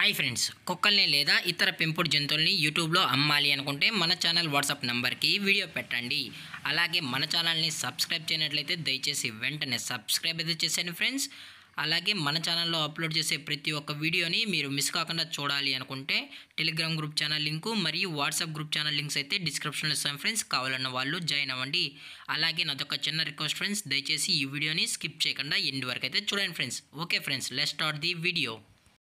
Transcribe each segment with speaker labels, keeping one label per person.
Speaker 1: hi friends కుక్కల్ని లేదా ఇతర పెంపుడు జంతువుల్ని యూట్యూబ్లో అమ్మాలి అనుకుంటే మన ఛానల్ వాట్సాప్ నంబర్కి వీడియో పెట్టండి అలాగే మన ఛానల్ని సబ్స్క్రైబ్ చేయనట్లయితే దయచేసి వెంటనే సబ్స్క్రైబ్ అయితే చేసేయండి ఫ్రెండ్స్ అలాగే మన ఛానల్లో అప్లోడ్ చేసే ప్రతి ఒక్క వీడియోని మీరు మిస్ కాకుండా చూడాలి అనుకుంటే టెలిగ్రామ్ గ్రూప్ ఛానల్ లింకు మరియు వాట్సాప్ గ్రూప్ ఛానల్ లింక్స్ అయితే డిస్క్రిప్షన్లో ఇస్తాం ఫ్రెండ్స్ కావాలన్న వాళ్ళు జాయిన్ అవ్వండి అలాగే నాదొక చిన్న రిక్వెస్ట్ ఫ్రెండ్స్ దయచేసి ఈ వీడియోని స్కిప్ చేయకుండా ఎండ్ వరకు అయితే చూడండి friends okay friends let start the video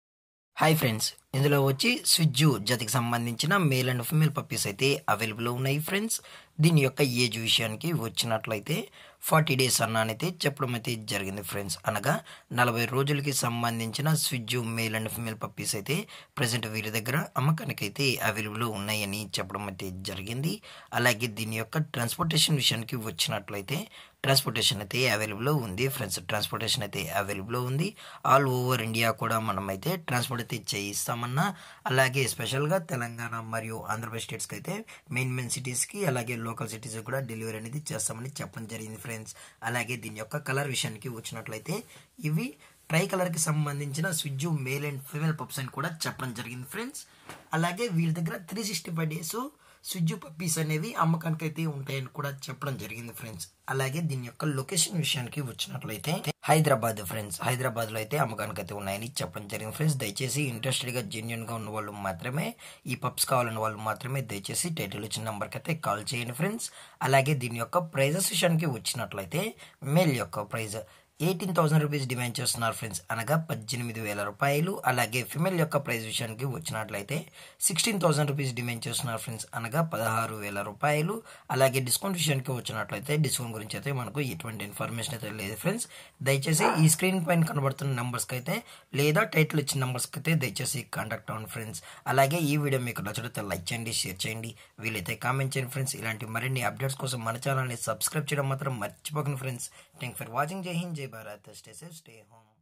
Speaker 2: hi friends ఇందులో వచ్చి స్విజ్జు జతికి సంబంధించిన మేల్ అండ్ ఫిమేల్ పప్పీస్ అయితే అవైలబుల్ ఉన్నాయి ఫ్రెండ్స్ దీని యొక్క ఏజ్ విషయానికి వచ్చినట్లయితే ఫార్టీ డేస్ అన్నానైతే చెప్పడం అయితే జరిగింది ఫ్రెండ్స్ అనగా నలభై రోజులకి సంబంధించిన స్విజ్జు మేల్ అండ్ ఫిమేల్ పప్పీస్ అయితే ప్రజెంట్ వీరి దగ్గర అమ్మకానికి అయితే అవైలబుల్ ఉన్నాయని చెప్పడం అయితే జరిగింది అలాగే దీని యొక్క ట్రాన్స్పోర్టేషన్ విషయానికి వచ్చినట్లయితే ట్రాన్స్పోర్టేషన్ అయితే అవైలబుల్ ఉంది ఫ్రెండ్స్ ట్రాన్స్పోర్టేషన్ అయితే అవైలబుల్ ఉంది ఆల్ ఓవర్ ఇండియా కూడా మనం అయితే ట్రాన్స్పోర్ట్ అయితే చేయిస్తామన్నా అలాగే స్పెషల్గా తెలంగాణ మరియు ఆంధ్రప్రదేశ్ స్టేట్స్కి అయితే మెయిన్ మెయిన్ సిటీస్కి అలాగే లోకల్ సిటీస్ కూడా డెలివరీ అనేది చేస్తామని చెప్పడం జరిగింది ఫ్రెండ్స్ అలాగే దీని యొక్క కలర్ విషయానికి వచ్చినట్లయితే ఇవి ట్రై కలర్కి సంబంధించిన స్విజ్జు మేల్ అండ్ ఫీమేల్ పప్స్ అని కూడా చెప్పడం జరిగింది ఫ్రెండ్స్ అలాగే వీళ్ళ దగ్గర త్రీ సిక్స్టీ ఫైవ్ డేస్ స్విజ్జు పప్పీస్ అనేవి అమ్మకానికి అయితే ఉంటాయని కూడా చెప్పడం జరిగింది ఫ్రెండ్స్ అలాగే దీని యొక్క లొకేషన్ విషయానికి వచ్చినట్లయితే హైదరాబాద్ ఫ్రెండ్స్ హైదరాబాద్ లో అయితే అమ్మకానికి అయితే ఉన్నాయని చెప్పడం జరిగింది ఫ్రెండ్స్ దయచేసి ఇంట్రెస్టెడ్ గా జెన్యున్ గా ఉన్న వాళ్ళు మాత్రమే ఈ పప్స్ కావాలన్న వాళ్ళు మాత్రమే దయచేసి టైటిల్ ఇచ్చిన నంబర్కి అయితే కాల్ చేయండి ఫ్రెండ్స్ అలాగే దీని యొక్క ప్రైజెస్ విషయానికి వచ్చినట్లయితే మేల్ యొక్క price eighteen thousand rupees demand చేస్తున్నారు ఫ్రెండ్స్ అనగా పద్దెనిమిది వేల రూపాయలు అలాగే ఫిమేల్ యొక్క ప్రైస్ విషయానికి వచ్చినట్లయితే సిక్స్టీన్ థౌసండ్ రూపీస్ డిమాండ్ చేస్తున్నారు ఫ్రెండ్స్ అనగా పదహారు వేల రూపాయలు అలాగే డిస్కౌంట్ విషయానికి వచ్చినట్లయితే డిస్కౌంట్ గురించి అయితే మనకు ఎటువంటి ఇన్ఫర్మేషన్ అయితే లేదు ఫ్రెండ్స్ దయచేసి ఈ స్క్రీన్ పైన కనబడుతున్న నెంబర్స్కి అయితే లేదా టైటిల్ ఇచ్చిన నెంబర్స్కి అయితే దయచేసి కాంటాక్ట్ అవ్వండి ఫ్రెండ్స్ అలాగే ఈ వీడియో మీకు నచ్చితే లైక్ చేయండి షేర్ చేయండి వీలైతే కామెంట్ చేయండి ఫ్రెండ్స్ ఇలాంటి మరిన్ని అప్డేట్స్ కోసం మన ఛానల్ని సబ్స్క్రైబ్ చేయడం మాత్రం మర్చిపోకండి ఫ్రెండ్స్ థ్యాంక్ ఫర్ వాచింగ్ జై హింద్ జై Bharat stay safe stay home